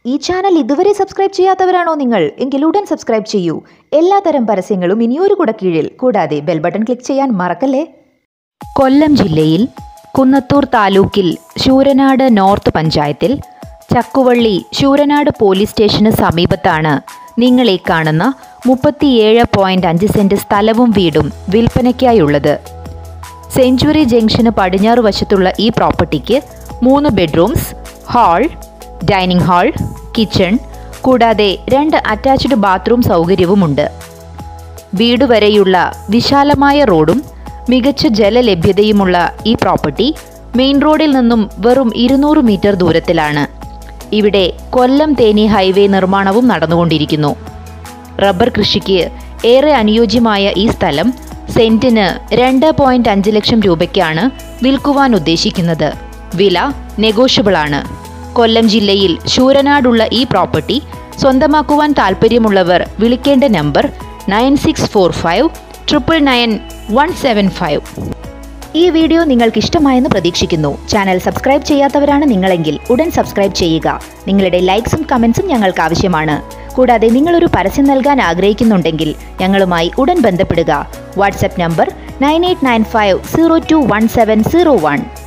ഈ ചാനൽ ഇതുവരെ സബ്സ്ക്രൈബ് ചെയ്യാത്തവരാണോ നിങ്ങൾ എങ്കിൽ ഉടൻ സബ്സ്ക്രൈബ് ചെയ്യൂ എല്ലാത്തരം പരസ്യങ്ങളും ഇനിയൊരു കുട കീഴിൽ കൂടാതെ ബെൽ ബട്ടൺ ക്ലിക്ക് ചെയ്യാൻ മറക്കല്ലേ കൊല്ലം ജില്ലയിൽ കുന്നത്തൂർ താലൂക്കിൽ ശൂരനാട് നോർത്ത് പഞ്ചായത്തിൽ ചക്കുവള്ളി ശൂരനാട് പോലീസ് സ്റ്റേഷന് സമീപത്താണ് നിങ്ങൾ ഈ കാണുന്ന മുപ്പത്തിയേഴ് പോയിന്റ് അഞ്ച് സെന്റ് സ്ഥലവും വീടും വിൽപ്പനയ്ക്കായുള്ളത് സെഞ്ചുറി ജംഗ്ഷന് പടിഞ്ഞാറ് വശത്തുള്ള ഈ പ്രോപ്പർട്ടിക്ക് മൂന്ന് bedrooms hall dining hall kitchen കൂടാതെ രണ്ട് അറ്റാച്ച്ഡ് ബാത്റൂം സൗകര്യവുമുണ്ട് വീട് വരെയുള്ള വിശാലമായ റോഡും മികച്ച ജലലഭ്യതയുമുള്ള ഈ പ്രോപ്പർട്ടി മെയിൻ റോഡിൽ നിന്നും വെറും ഇരുന്നൂറ് മീറ്റർ ദൂരത്തിലാണ് ഇവിടെ കൊല്ലം തേനി ഹൈവേ നിർമ്മാണവും നടന്നുകൊണ്ടിരിക്കുന്നു റബ്ബർ കൃഷിക്ക് ഏറെ അനുയോജ്യമായ ഈ സ്ഥലം സെന്റിന് രണ്ട് പോയിന്റ് അഞ്ച് ലക്ഷം രൂപയ്ക്കാണ് വിൽക്കുവാൻ ഉദ്ദേശിക്കുന്നത് വില നെഗോഷ്യബിൾ ആണ് കൊല്ലം ജില്ലയിൽ ശൂരനാടുള്ള ഈ പ്രോപ്പർട്ടി സ്വന്തമാക്കുവാൻ താൽപ്പര്യമുള്ളവർ വിളിക്കേണ്ട number nine six four five triple nine one seven five ഈ വീഡിയോ നിങ്ങൾക്ക് ഇഷ്ടമായെന്ന് പ്രതീക്ഷിക്കുന്നു ചാനൽ സബ്സ്ക്രൈബ് ചെയ്യാത്തവരാണ് നിങ്ങളെങ്കിൽ ഉടൻ സബ്സ്ക്രൈബ് ചെയ്യുക നിങ്ങളുടെ ലൈക്സും കമൻസും ഞങ്ങൾക്ക് ആവശ്യമാണ് കൂടാതെ നിങ്ങളൊരു പരസ്യം നൽകാൻ ആഗ്രഹിക്കുന്നുണ്ടെങ്കിൽ ഞങ്ങളുമായി ഉടൻ ബന്ധപ്പെടുക WhatsApp number nine eight nine five zero two one seven zero one